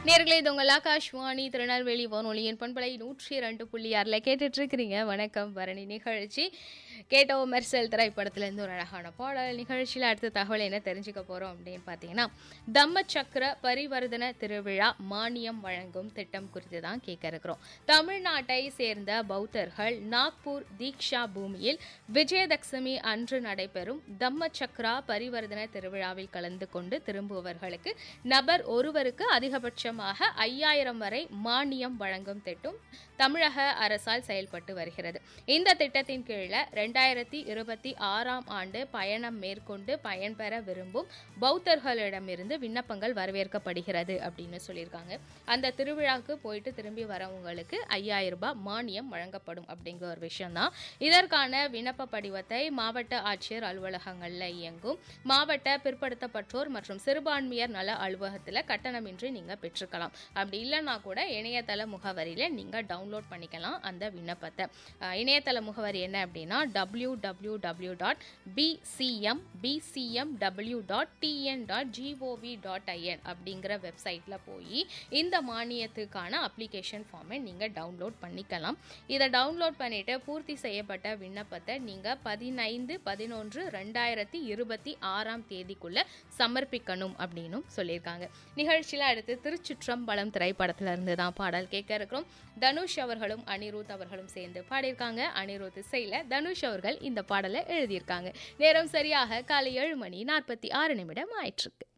நேர்களே இது உங்கள் ஆகாஷ்வாணி திருநெல்வேலி வானொலியின் பண்பலை நூற்றி இரண்டு புள்ளி ஆறில் கேட்டுட்டு இருக்கிறீங்க வணக்கம் பரணி நிகழ்ச்சி கேட்டோ மெர்சல் திரைப்படத்துலேருந்து ஒரு அழகான பாடல் நிகழ்ச்சியில் அடுத்த தகவல் என்ன தெரிஞ்சுக்க போகிறோம் அப்படின்னு பார்த்தீங்கன்னா தம்ம சக்கர பரிவர்த்தன திருவிழா மானியம் வழங்கும் திட்டம் குறித்து தான் கேட்க இருக்கிறோம் தமிழ்நாட்டை சேர்ந்த பௌத்தர்கள் நாக்பூர் தீக்ஷா பூமியில் விஜயதசமி அன்று நடைபெறும் தம்ம சக்ரா பரிவர்த்தன திருவிழாவில் கலந்து கொண்டு திரும்புபவர்களுக்கு நபர் ஒருவருக்கு அதிகபட்சமாக ஐயாயிரம் வரை மானியம் வழங்கும் திட்டம் தமிழக அரசால் செயல்பட்டு வருகிறது இந்த திட்டத்தின் கீழே ரெண்டாயிரத்தி இருபத்தி ஆறாம் ஆண்டு பயணம் மேற்கொண்டு பயன்பெற விரும்பும் பௌத்தர்களிடமிருந்து விண்ணப்பங்கள் வரவேற்கப்படுகிறது அப்படின்னு சொல்லியிருக்காங்க அந்த திருவிழாவுக்கு போயிட்டு திரும்பி வரவங்களுக்கு ஐயாயிரம் ரூபாய் மானியம் வழங்கப்படும் அப்படிங்கிற ஒரு விஷயம் தான் இதற்கான விண்ணப்ப படிவத்தை மாவட்ட ஆட்சியர் அலுவலகங்களில் இயங்கும் மாவட்ட பிற்படுத்தப்பட்டோர் மற்றும் சிறுபான்மையர் நல அலுவலகத்தில் கட்டணமின்றி நீங்கள் பெற்றுக்கலாம் அப்படி இல்லைன்னா கூட இணையதள முகவரியில் நீங்கள் டவுன்லோட் பண்ணிக்கலாம் அந்த விண்ணப்பத்தை அஹ், இணையதள முகவரி என்ன அப்படின்னா W W W dot PCM PCM W dot TN dot gov dot IN அப்படிங்கிற வெப்சைட்டில் போய் இந்த மானியத்துக்கான அப்ளிகேஷன் ஃபார்மை நீங்கள் டவுன்லோட் பண்ணிக்கலாம் இதை டவுன்லோட் பண்ணிட்டு பூர்த்தி செய்யப்பட்ட விண்ணப்பத்தை நீங்கள் பதினைந்து பதினொன்று ரெண்டாயிரத்தி இருபத்தி ஆறாம் தேதிக்குள்ள சமர்ப்பிக்கணும் அப்படின்னும் சொல்லியிருக்காங்க நிகழ்ச்சியில் அடுத்து திருச்சிற்றம்பலம் திரைப்படத்துல இருந்து தான் பாடல் கேட்க இருக்கிறோம் தனுஷ் அவர்களும் அனிருத் அவர்களும் சேர்ந்து பாடியிருக்காங்க அனிருத் இசையில் தனுஷ் அவர்கள் இந்த பாடலை எழுதியிருக்காங்க நேரம் சரியாக காலை ஏழு மணி நாற்பத்தி ஆறு நிமிடம் ஆயிட்டிருக்கு